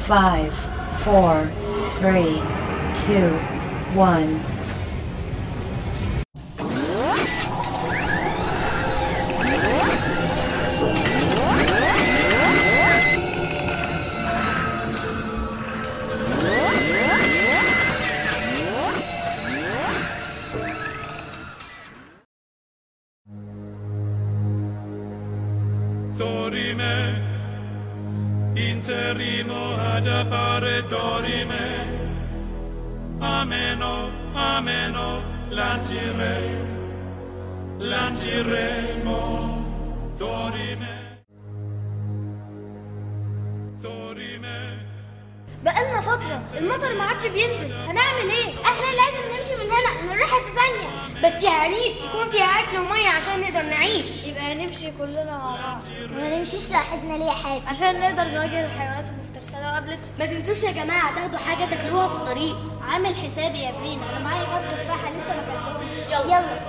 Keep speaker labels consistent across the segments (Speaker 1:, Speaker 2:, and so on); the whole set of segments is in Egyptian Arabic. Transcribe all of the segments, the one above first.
Speaker 1: five, four, three, two, one.
Speaker 2: dorime, interrimo ad appare dorime, ameno, ameno, lancire, lanciremo, dorime, dorime.
Speaker 3: بقالنا فترة المطر ما عادش بينزل هنعمل ايه؟ احنا لازم نمشي من هنا نروح حتة ثانية بس يا هنيس يكون فيها أكل ومية عشان نقدر نعيش
Speaker 4: يبقى نمشي كلنا مع بعض
Speaker 3: ما نمشيش لوحدنا ليه يا حاج
Speaker 4: عشان نقدر نواجه الحيوانات المفترسة لو قابلتنا
Speaker 3: ما تنسوش يا جماعة تاخدوا حاجة تاكلوها في الطريق عامل حسابي يا بريم أنا معايا كام تفاحة لسه ما كلتهمش يلا يلا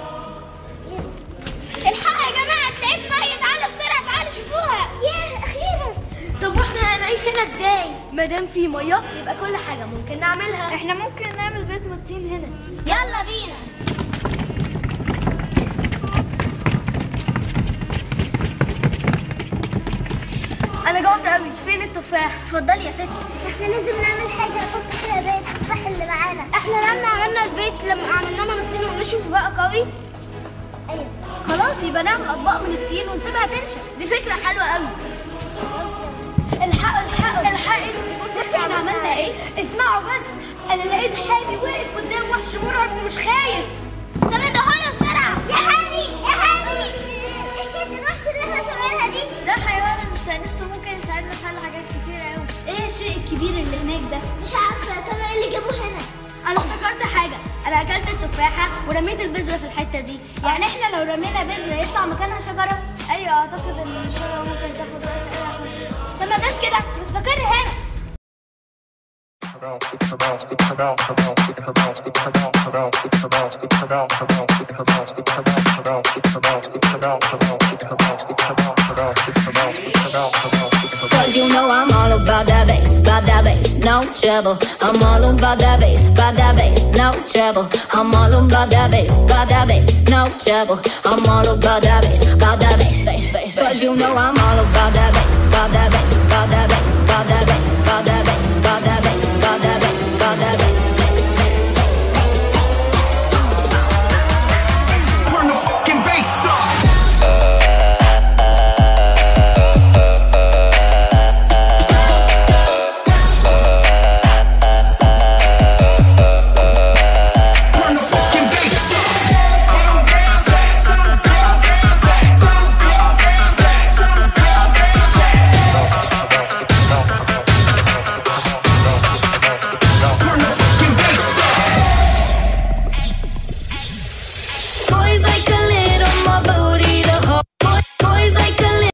Speaker 3: الحق يا جماعة لقيت مية تعالوا بسرعة تعالوا شوفوها ياه أخيرا طب واحنا هنعيش هنا ازاي؟ ما دام في مية يبقى كل حاجة ممكن نعملها
Speaker 4: احنا ممكن نعمل بيت من الطين هنا
Speaker 3: يلا بينا انا جوعت قوي فين التفاح اتفضلي يا ستي
Speaker 5: احنا لازم نعمل حاجة نحط فيها بيت التفاح اللي معانا
Speaker 3: احنا لما عملنا البيت لما عملناه من الطين ونشوف بقى قوي
Speaker 5: ايوه
Speaker 3: خلاص يبقى نعمل اطباق من الطين ونسيبها تنشف دي فكره حلوه قوي الحقوا الحقوا الحق انت بصي احنا عملنا ايه اسمعوا بس انا لقيت حامي واقف قدام وحش مرعب ومش خايف طب ادخلوا بسرعه
Speaker 5: يا حامي يا حامي ايه كده الوحش اللي احنا سامعينها دي
Speaker 4: ده حيوان استأنسته ممكن يساعدنا في حل حاجات كتيرة قوي
Speaker 3: ايه الشيء الكبير اللي هناك ده
Speaker 5: مش عارفة يا ترى ايه اللي جابوه هنا
Speaker 3: انا افتكرت حاجه انا اكلت التفاحه ورميت البذره في الحته دي يعني احنا لو رمينا بذره يطلع مكانها شجره
Speaker 4: ايوه اعتقد ان الشجرة ممكن تاخد وقت قوي عشان
Speaker 3: طب ما دام كده نستقر هنا
Speaker 6: Cause you know I'm all about that bass, about that bass, no trouble. I'm all about that bass, about that bass, no trouble. I'm all about that bass, about that bass, no trouble. I'm all about that bass, about that bass, bass, bass. Cause you know I'm all about that bass, about that bass, about that bass, about that bass,